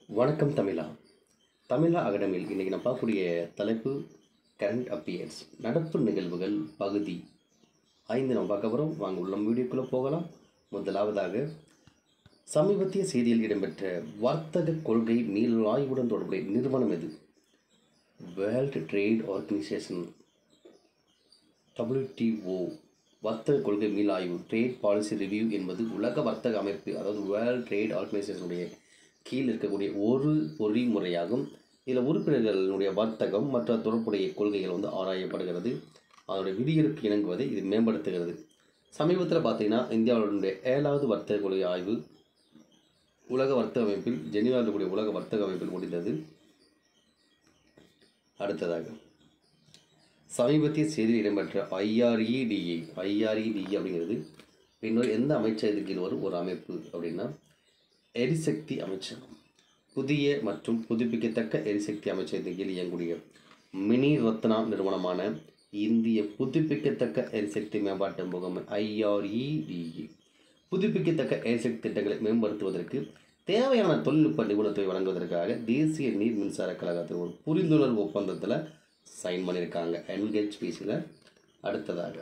வணக்கம் தமிழா தமிழா அகாடமியில் இன்றைக்கி நான் பார்க்கக்கூடிய தலைப்பு கரண்ட் அப்பியர்ஸ் நடப்பு நிகழ்வுகள் பகுதி ஐந்து நம்ம பார்க்க போகிறோம் வாங்க உள்ள வீடியோக்குள்ளே போகலாம் முதலாவதாக சமீபத்திய செய்தியில் இடம்பெற்ற வர்த்தக கொள்கை மீளாய்வுடன் தொடர்புடைய நிறுவனம் எது வேர்ல்டு ட்ரேட் ஆர்கனைசேஷன் WTO வர்த்தக கொள்கை மீளாய்வு ட்ரேட் பாலிசி ரிவ்யூ என்பது உலக வர்த்தக அமைப்பு அதாவது வேர்ல்ட் ட்ரேட் ஆர்கனைசேஷனுடைய கீழ் இருக்கக்கூடிய ஒரு பொறிமுறையாகும் இதில் உறுப்பினர்களுடைய வர்த்தகம் மற்ற தொடர்புடைய கொள்கைகள் வந்து ஆராயப்படுகிறது அதனுடைய விதிகளுக்கு இணங்குவதை இது மேம்படுத்துகிறது சமீபத்தில் பார்த்தீங்கன்னா இந்தியாவுடைய ஏழாவது வர்த்தக கொள்கை ஆய்வு உலக வர்த்தக அமைப்பில் ஜெனீவாவில் இருக்கக்கூடிய உலக வர்த்தக அமைப்பில் முடிந்தது அடுத்ததாக சமீபத்திய செய்தியில் இடம்பெற்ற ஐஆர்இடிஏ ஐஆர்இடிஏ அப்படிங்கிறது இன்னொரு எந்த அமைச்சகத்துக்கு கீழ் வரும் ஒரு அமைப்பு அப்படின்னா எரிசக்தி அமைச்சகம் புதிய மற்றும் புதுப்பிக்கத்தக்க எரிசக்தி அமைச்சகத்தின் கீழ் இயங்கக்கூடிய மினி ரத்னா நிறுவனமான இந்திய புதுப்பிக்கத்தக்க எரிசக்தி மேம்பாட்டு முகமை ஐஆர்இடிஏ புதுப்பிக்கத்தக்க எரிசக்தி திட்டங்களை மேம்படுத்துவதற்கு தேவையான தொழில்நுட்ப நிபுணத்துவத்தை வழங்குவதற்காக தேசிய நீர் மின்சார கழகத்தில் ஒரு புரிந்துணர்வு ஒப்பந்தத்தில் சைன் பண்ணியிருக்காங்க என்ஹெச்பிசியில் அடுத்ததாக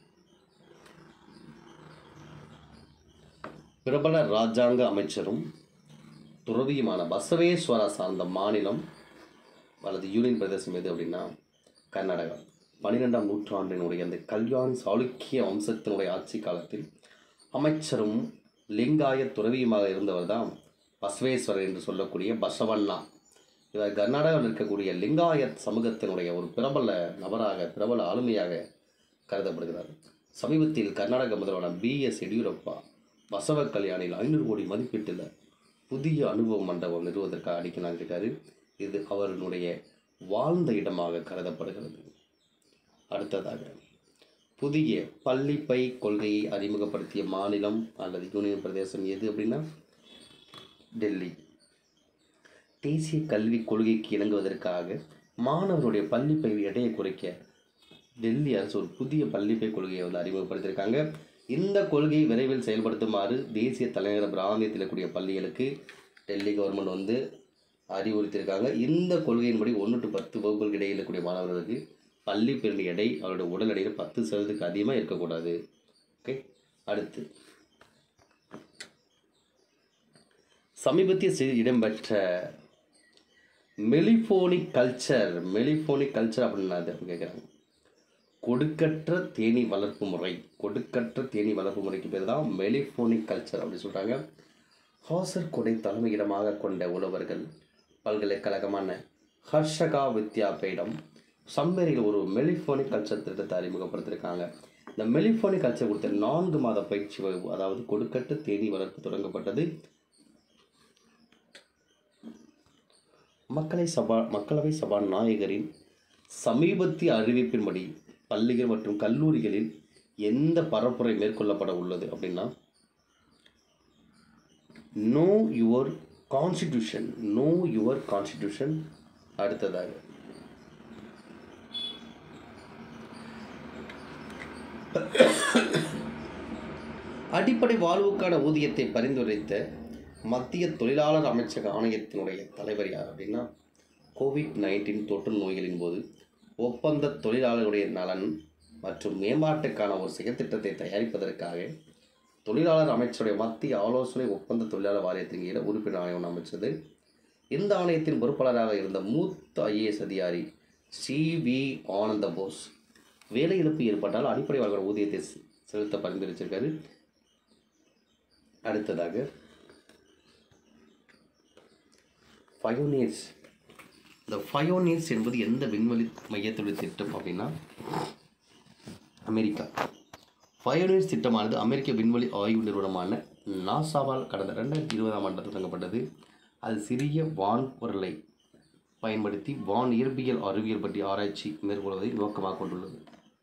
பிரபல ராஜாங்க அமைச்சரும் துறவியுமான பசவேஸ்வரா சார்ந்த மாநிலம் அல்லது யூனியன் பிரதேசம் எது அப்படின்னா கர்நாடகா பன்னிரெண்டாம் நூற்றாண்டினுடைய அந்த கல்யாண் சாளுக்கிய வம்சத்தினுடைய ஆட்சி காலத்தில் அமைச்சரும் லிங்காய துறவியுமாக இருந்தவர் தான் பசவேஸ்வரர் என்று சொல்லக்கூடிய பசவண்ணா இவர் கர்நாடகாவில் இருக்கக்கூடிய லிங்காயத் சமூகத்தினுடைய ஒரு பிரபல நபராக பிரபல ஆளுமையாக கருதப்படுகிறார் சமீபத்தில் கர்நாடக முதல்வரான பி எஸ் எடியூரப்பா பசவ கல்யாணில் ஐநூறு கோடி மதிப்பீட்டில் புதிய அனுபவ மண்டபம் நிறுவதற்காக அடிக்கலான் இருக்காரு இது அவர்களுடைய வாழ்ந்த இடமாக கருதப்படுகிறது அடுத்ததாக புதிய பள்ளிப்பை கொள்கையை அறிமுகப்படுத்திய மாநிலம் அல்லது யூனியன் பிரதேசம் எது அப்படின்னா டெல்லி தேசிய கல்விக் கொள்கைக்கு இணங்குவதற்காக மாணவருடைய பள்ளிப்பை எடையை குறைக்க டெல்லி அரசு ஒரு புதிய பள்ளிப்பை கொள்கையை வந்து அறிமுகப்படுத்தியிருக்காங்க இந்த கொள்கையை விரைவில் செயல்படுத்துமாறு தேசிய தலைநகர பிராந்தியத்தில் இருக்கக்கூடிய பள்ளிகளுக்கு டெல்லி கவர்மெண்ட் வந்து அறிவுறுத்தியிருக்காங்க இந்த கொள்கையின்படி ஒன்று டு பத்து வகுப்புகளுக்கு இடையில் இருக்கக்கூடிய மாணவர்களுக்கு பள்ளி பிறந்த எடை அவருடைய உடல் எடையில் பத்து சதவீதத்துக்கு அதிகமாக இருக்கக்கூடாது ஓகே அடுத்து சமீபத்திய செய்தி இடம்பெற்ற மெலிஃபோனிக் கல்ச்சர் மெலிஃபோனிக் கல்ச்சர் அப்படின்னா அது அப்படின்னு கேட்குறாங்க கொடுக்கற்ற தேனி வளர்ப்பு முறை கொடுக்கற்ற தேனி வளர்ப்பு முறைக்கு பேர் தான் மெலிஃபோனிக் கல்ச்சர் அப்படின்னு சொல்கிறாங்க ஹாசர் கொடை தலைமையிடமாக கொண்ட உழவர்கள் பல்கலைக்கழகமான ஹர்ஷகா வித்யாபீடம் சம்மேரியில் ஒரு மெலிஃபோனிக் கல்ச்சர் திட்டத்தை அறிமுகப்படுத்தியிருக்காங்க இந்த மெலிஃபோனிக் கல்ச்சர் கொடுத்த நான்கு மாத பயிற்சி வகுப்பு அதாவது கொடுக்கற்ற தேனி வளர்ப்பு தொடங்கப்பட்டது மக்களை சபா மக்களவை சபாநாயகரின் சமீபத்திய அறிவிப்பின்படி பள்ளிகள் மற்றும் கல்லூரிகளில் எந்த பரப்புரை மேற்கொள்ளப்பட உள்ளது அப்படின்னா know your constitution know your constitution அடுத்ததாக அடிப்படை வாழ்வுக்கான ஊதியத்தை பரிந்துரைத்த மத்திய தொழிலாளர் அமைச்சக ஆணையத்தினுடைய தலைவர் யார் அப்படின்னா கோவிட் நைன்டீன் தொற்று நோய்களின் போது ஒப்பந்த தொழிலாளர்களுடைய நலன் மற்றும் மேம்பாட்டுக்கான ஒரு செயற்திட்டத்தை தயாரிப்பதற்காக தொழிலாளர் அமைச்சருடைய மத்திய ஆலோசனை ஒப்பந்த தொழிலாளர் வாரியத்தின் கீழே உறுப்பினர் ஆணையம் அமைச்சது இந்த ஆணையத்தின் பொறுப்பாளராக இருந்த மூத்த ஐஏஎஸ் அதிகாரி சி வி ஆனந்த போஸ் வேலை இழப்பு ஏற்பட்டால் அடிப்படை வாழ்க்கை ஊதியத்தை செ- செலுத்த பரிந்துரைச்சிருக்காரு அடுத்ததாக ஃபயோனியர்ஸ் இந்த ஃபயோனியர்ஸ் என்பது எந்த விண்வெளி மையத்துடைய திட்டம் அப்படின்னா அமெரிக்கா ஃபயோனியர்ஸ் திட்டமானது அமெரிக்க விண்வெளி ஆய்வு நிறுவனமான நாசாவால் கடந்த ரெண்டாயிரத்தி இருபதாம் ஆண்டு தொடங்கப்பட்டது அது சிறிய வான் பொருளை பயன்படுத்தி வான் இயற்பியல் அறிவியல் பற்றி ஆராய்ச்சி மேற்கொள்வதை நோக்கமாக கொண்டுள்ளது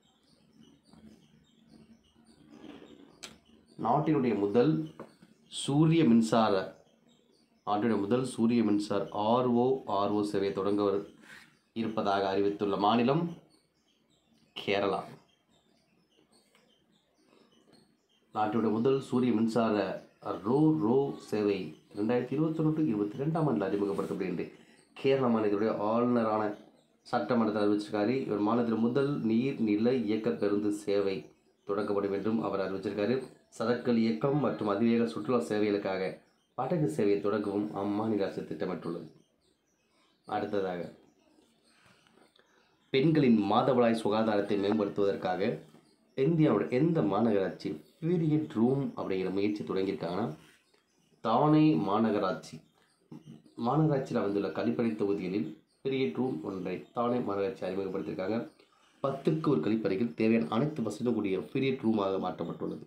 நாட்டினுடைய முதல் சூரிய மின்சார நாட்டினுடைய முதல் சூரிய மின்சார ஆர்ஓ ஆர்ஓ சேவையை தொடங்க இருப்பதாக அறிவித்துள்ள மாநிலம் கேரளா நாட்டுடைய முதல் சூரிய மின்சார ரோ ரோ சேவை ரெண்டாயிரத்தி இருபத்தொன்று டு இருபத்தி ரெண்டாம் ஆண்டில் அறிமுகப்படுத்தப்படுகின்ற கேரள மாநிலத்துடைய ஆளுநரான சட்டமன்றத்தில் அறிவிச்சிருக்காரு இவர் மாநிலத்தில் முதல் நீர் நில இயக்க பேருந்து சேவை தொடங்கப்படும் என்றும் அவர் அறிவிச்சிருக்காரு சரக்கல் இயக்கம் மற்றும் அதிவேக சுற்றுலா சேவைகளுக்காக படகு சேவையை தொடங்கவும் அம்மாநில அரசு திட்டமிட்டுள்ளது அடுத்ததாக பெண்களின் மாதவிடாய் சுகாதாரத்தை மேம்படுத்துவதற்காக இந்தியாவோட எந்த மாநகராட்சி பீரியட் ரூம் அப்படிங்கிற முயற்சி தொடங்கியிருக்காங்கன்னா தானே மாநகராட்சி மாநகராட்சியில் வந்துள்ள கழிப்பறை தொகுதிகளில் பீரியட் ரூம் ஒன்றை தானே மாநகராட்சி அறிமுகப்படுத்தியிருக்காங்க பத்துக்கு ஒரு கழிப்பறையில் தேவையான அனைத்து வசதியும் கூடிய பீரியட் ரூமாக மாற்றப்பட்டுள்ளது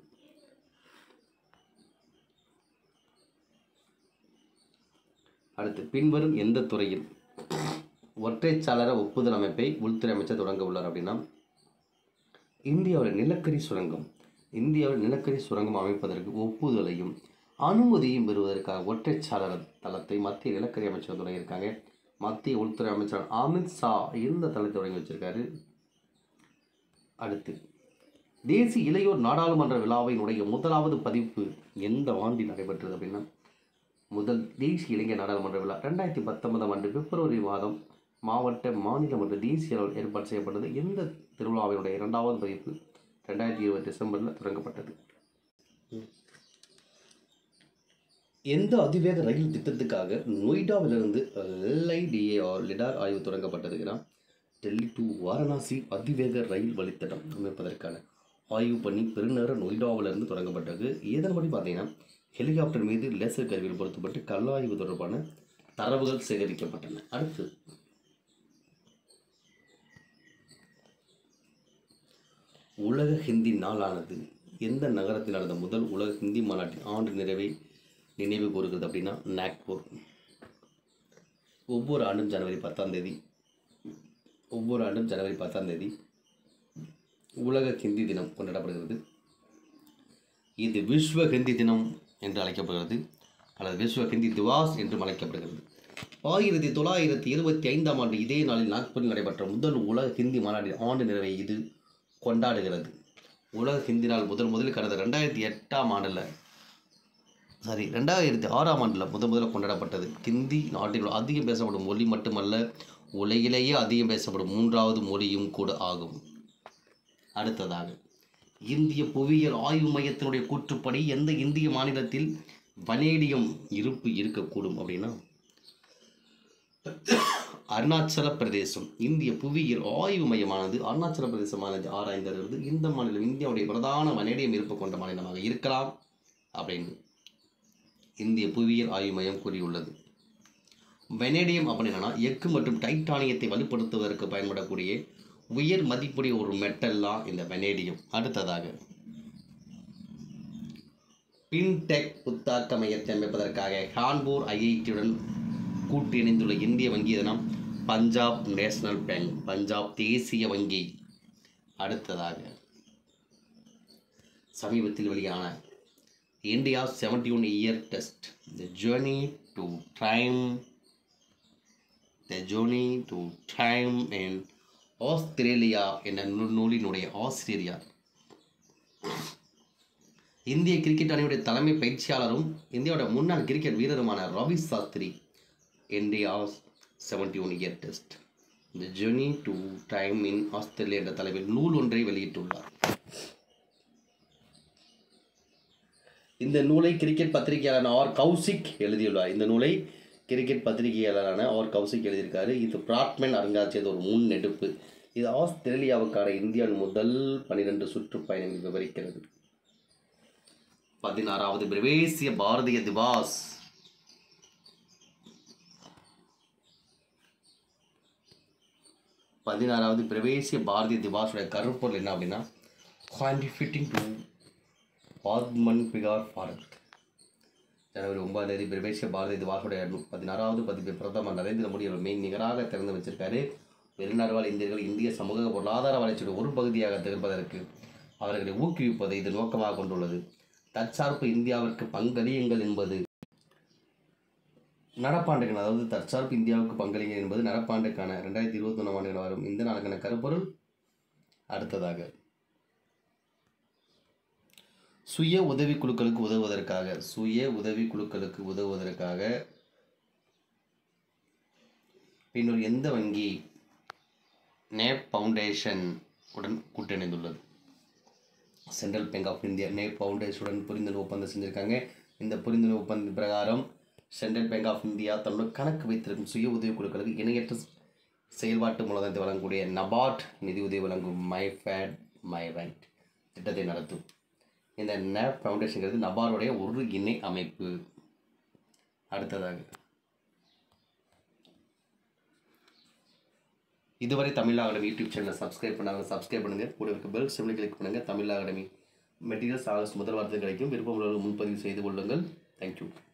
அடுத்து பின்வரும் எந்த துறையில் ஒற்றைச்சாளர ஒப்புதல் அமைப்பை உள்துறை அமைச்சர் தொடங்க உள்ளார் அப்படின்னா இந்தியாவில் நிலக்கரி சுரங்கம் இந்தியாவில் நிலக்கரி சுரங்கம் அமைப்பதற்கு ஒப்புதலையும் அனுமதியும் பெறுவதற்காக ஒற்றைச்சாளர தளத்தை மத்திய நிலக்கரி அமைச்சர் தொடங்கியிருக்காங்க மத்திய உள்துறை அமைச்சர் அமித் ஷா இந்த தளத்தை தொடங்கி வச்சிருக்காரு அடுத்து தேசிய இளையோர் நாடாளுமன்ற விழாவினுடைய முதலாவது பதிப்பு எந்த ஆண்டில் நடைபெற்றது அப்படின்னா முதல் தேசிய இளைஞர் நாடாளுமன்ற விழா ரெண்டாயிரத்தி பத்தொன்பதாம் ஆண்டு பிப்ரவரி மாதம் மாவட்ட மாநில மற்றும் தேசிய அளவில் ஏற்பாடு செய்யப்பட்டது இந்த திருவிழாவினுடைய இரண்டாவது பதிப்பு ரெண்டாயிரத்தி இருபது டிசம்பரில் தொடங்கப்பட்டது எந்த அதிவேக ரயில் திட்டத்துக்காக நொய்டாவிலிருந்து எல்ஐடிஏஆர் லிடார் ஆய்வு தொடங்கப்பட்டதுன்னா டெல்லி டு வாரணாசி அதிவேக ரயில் வழித்தடம் அமைப்பதற்கான ஆய்வு பணி பெருநகர நொய்டாவிலிருந்து தொடங்கப்பட்டது இதன்படி பார்த்தீங்கன்னா ஹெலிகாப்டர் மீது லேசர் கருவியில் பொருத்தப்பட்டு கல்லாய்வு தொடர்பான தரவுகள் சேகரிக்கப்பட்டன அடுத்து உலக ஹிந்தி நாளானது எந்த நகரத்தில் நடந்த முதல் உலக ஹிந்தி மாநாட்டின் ஆண்டு நிறைவை நினைவு கூறுகிறது அப்படின்னா நாக்பூர் ஒவ்வொரு ஆண்டும் ஜனவரி பத்தாம் தேதி ஒவ்வொரு ஆண்டும் ஜனவரி பத்தாம் தேதி உலக ஹிந்தி தினம் கொண்டாடப்படுகிறது இது விஸ்வ ஹிந்தி தினம் என்று அழைக்கப்படுகிறது அல்லது விஸ்வ ஹிந்தி திவாஸ் என்றும் அழைக்கப்படுகிறது ஆயிரத்தி தொள்ளாயிரத்தி இருபத்தி ஐந்தாம் ஆண்டு இதே நாளில் நாக்பூரில் நடைபெற்ற முதல் உலக ஹிந்தி மாநாட்டின் ஆண்டு நிறைவை இது கொண்டாடுகிறது உலக ஹிந்தி நாள் முதல் முதலில் கடந்த ரெண்டாயிரத்தி எட்டாம் ஆண்டில் சாரி ரெண்டாயிரத்தி ஆறாம் ஆண்டில் முத முதல்ல கொண்டாடப்பட்டது ஹிந்தி நாட்டில் அதிகம் பேசப்படும் மொழி மட்டுமல்ல உலகிலேயே அதிகம் பேசப்படும் மூன்றாவது மொழியும் கூட ஆகும் அடுத்ததாக இந்திய புவியியல் ஆய்வு மையத்தினுடைய கூற்றுப்படி எந்த இந்திய மாநிலத்தில் வனேடியம் இருப்பு இருக்கக்கூடும் அப்படின்னா அருணாச்சல பிரதேசம் இந்திய புவியியல் ஆய்வு மையமானது அருணாச்சல பிரதேச மாநிலத்தை ஆராய்ந்தறிவது இந்த மாநிலம் இந்தியாவுடைய பிரதான வனேடியம் இருப்பு கொண்ட மாநிலமாக இருக்கலாம் அப்படின்னு இந்திய புவியியல் ஆய்வு மையம் கூறியுள்ளது வெனேடியம் அப்படின்னா எஃகு மற்றும் டைட்டானியத்தை வலுப்படுத்துவதற்கு பயன்படக்கூடிய உயர் மதிப்புடைய ஒரு மெட்டல்லாம் இந்த வெனேடியம் அடுத்ததாக பின்டெக் புத்தாக்க மையத்தை அமைப்பதற்காக கான்பூர் ஐஐடியுடன் கூட்டு இணைந்துள்ள இந்திய வங்கி தினம் பஞ்சாப் நேஷனல் பேங்க் பஞ்சாப் தேசிய வங்கி அடுத்ததாக சமீபத்தில் வெளியான India seventy one year test the journey to time the journey to time in Australia என்ற நூ- நூலினுடைய ஆசிரியர் யார் இந்திய கிரிக்கெட் அணியுடைய தலைமை பயிற்சியாளரும் இந்தியாவோட முன்னாள் கிரிக்கெட் வீரருமான Ravi Shastri India seventy one year test the journey to time in Australia என்ற தலைப்பில் நூல் ஒன்றை வெளியிட்டுள்ளார் இந்த நூலை கிரிக்கெட் பத்திரிகையாளர் ஆர் கௌசிக் எழுதியுள்ளார் இந்த நூலை கிரிக்கெட் பத்திரிகையாளரான ஆர் கௌசிக் எழுதியிருக்காரு இது பிராட்மேன் அருங்காட்சியக ஒரு முன்னெடுப்பு இது ஆஸ்திரேலியாவுக்கான இந்தியாவின் முதல் பன்னிரண்டு சுற்றுப்பயணம் விவரிக்கிறது பதினாறாவது பிரவேசிய பாரதிய திவாஸ் பதினாறாவது பிரவேசிய பாரதிய திவாஸுடைய கருப்பொருள் என்ன அப்படின்னா குவான்டிஃபிட்டிங் டு பாத்மன் பிகார் ஃபாரஸ்ட் ஜனவரி ஒன்பதாம் தேதி பிரவேசிய பாரதிய திவாஸுடைய நூ- பதினாறாவது பதிப்பு பிரதமர் நரேந்திர மோடி அவர்கள் மெய் நிகராக திறந்து வச்சிருக்காரு வெளிநாடு வாழ் இந்தியர்கள் இந்திய சமூக பொருளாதார வளர்ச்சியுடைய ஒரு பகுதியாக திகழ்வதற்கு அவர்களை ஊக்குவிப்பதை இது நோக்கமாக கொண்டுள்ளது தற்சார்பு இந்தியாவிற்கு பங்களியுங்கள் என்பது நடப்பாண்டுக்கான அதாவது தற்சார்பு இந்தியாவுக்கு பங்களிங்க என்பது நடப்பாண்டுக்கான ரெண்டாயிரத்தி இருபத்தி ஒன்றாம் ஆண்டு வரும் இந்த நாளுக்கான கருப்பொருள் அடுத்ததாக சுய உதவி குழுக்களுக்கு உதவுவதற்காக சுய உதவி குழுக்களுக்கு உதவுவதற்காக பின்னர் எந்த வங்கி நேப் ஃபவுண்டேஷன் உடன் கூட்டணிந்துள்ளது Central Bank of India NAB ஃபவுண்டேஷனுடன் புரிந்துணர்வு ஒப்பந்தம் செஞ்சுருக்காங்க இந்த புரிந்துணர்வு ஒப்பந்தம் பிரகாரம் சென்ட்ரல் பேங்க் ஆஃப் இந்தியா தன்னோட கணக்கு வைத்திருக்கும் சுய உதவி குழுக்களுக்கு இணையற்ற செயல்பாட்டு மூலதனத்தை வழங்கக்கூடிய நபார்ட் நிதி உதவி வழங்கும் மை ஃபேட் மை ரைட் திட்டத்தை நடத்தும் இந்த நேப் ஃபவுண்டேஷன்கிறது நபார்டுடைய ஒரு இணை அமைப்பு அடுத்ததாக இதுவரை தமிழ் அகாடமி யூடியூப் சேனலை சப்ஸ்கிரைப் பண்ணாங்க சப்ஸ்கிரைப் பண்ணுங்கள் கூட இருக்க பெல் சிம்லை கிளிக் பண்ணுங்கள் தமிழ் அகாடமி மெட்டீரியல்ஸ் ஆகஸ்ட் முதல் வாரத்தில் கிடைக்கும் விருப்பம் உள்ளவர்கள் முன்பதிவு செய்து கொள்ளுங்கள் தேங்க்யூ